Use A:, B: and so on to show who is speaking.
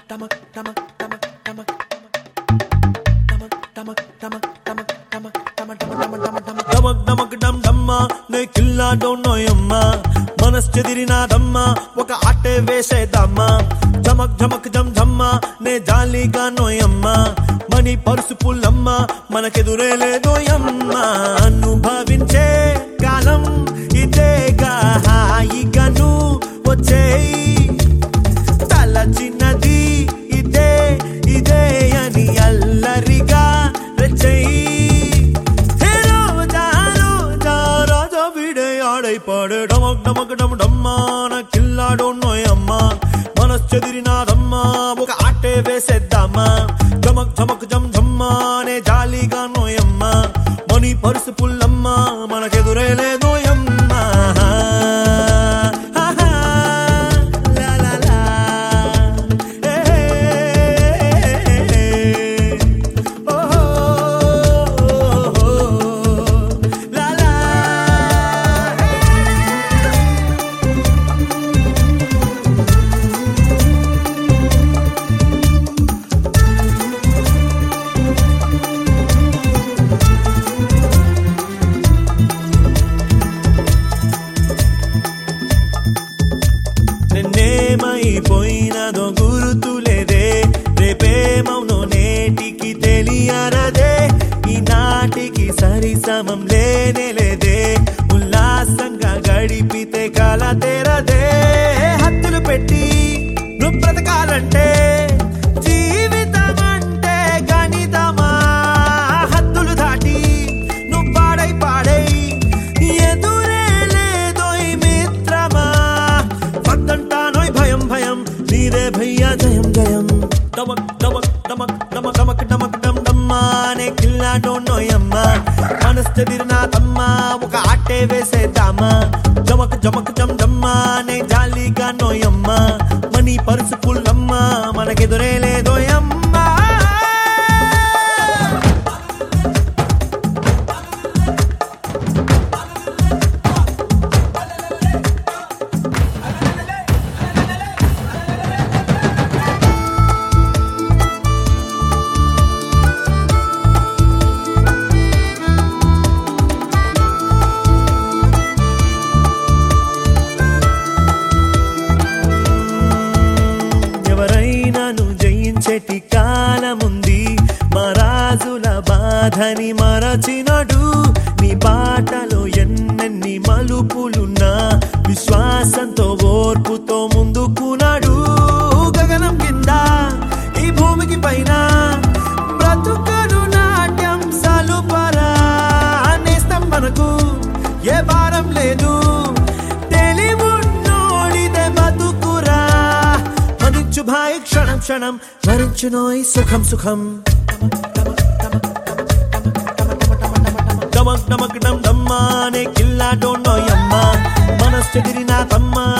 A: డమక్ డమక్ డమ్ డమ్మ నే కిల్లా డోన్నోయమ్మ మనస్ చెదిరినాదమ్మ ఒక ఆటే వేసేదమ్మా జమక్ జమక్ జమ్ జమ్మ నే జాలీగా నోయమ్మ మణి పరుసు పుల్లమ్మ మనకెదురే లేదోయమ్మ అనుభవించే కాలం ఇదేగా హాయిగాను వచ్చేయి తల చిన్నది ఇదే ఇదే అని అల్లరిగా రెచ్చయి హే రోజా రోజా రాజా వీడే ఆడైపాడే డమక్ డమక్ డమ్ డమ్మాన కిల్లాడో నోయమ్మ మనస్ చెదిరినాదమ్మా ఒక ఆటే వేసేద్దామా జమక్ జమక్ జమ్ జమ్మానే జాలీగా నోయమ్మ మణి పరుసు పుల్లమ్మ మనకెదురే లేదోయమ్మ లా లా లా ఏ ఓహో లా లా నిన్నేమైపోయినదో గుర్తులేదే రేపేమౌనో నేటికి తెలియరదే ఈనాటికి సరి సమం లేనే లేదే ఉల్లాసంగా గడిపితే కాల తెరదే హద్దులు పెట్టి నువ్వు బ్రతకాలంటే జీవితం అంటే గణితమా హద్దులు దాటి నువ్వు పాడై పాడై ఎదురే లేదోయ్ మిత్రమా వద్దంటానోయ్ భయం భయం నీదే భయ్యా జయం జయం డమక్ డమక్ డమక్ డమక్ డమక్ డమక్ డమ్ డమ్మానే కిల్లాడో నోయమ్మ మనసు చెదిరినా తమ్మా ఒక ఆటే వేసేద్దామా జమక్ జమక్ జమ్ జమ్మానే జాలీగా నోయమ్మ మనీ పరుసు పుల్లమ్మ మనకెదురే లేదోయమ్మా ఎవరైనాను జయించేటి కాలముంది మా రాజుల బాధని మరచినడు నీ బాటలో ఎన్నెన్ని మలుపులున్నా విశ్వాసంతో ఓర్పుతో ముందుకున్నాడు గగనం కింద ఈ భూమికి పైన బ్రతుకను నాట్యం సలుపరా నేస్తం మనకు ఏ భారం లేదు తెలివున్నోడిదే బతుకురా మరించు భాయ్ క్షణం క్షణం మరించునోయ్ సుఖం సుఖం డమక్ డమక్ డమ్ డమ్మానే కిల్లా డోన్నోయమ్మ మనస్ చెదిరినా తమ్మా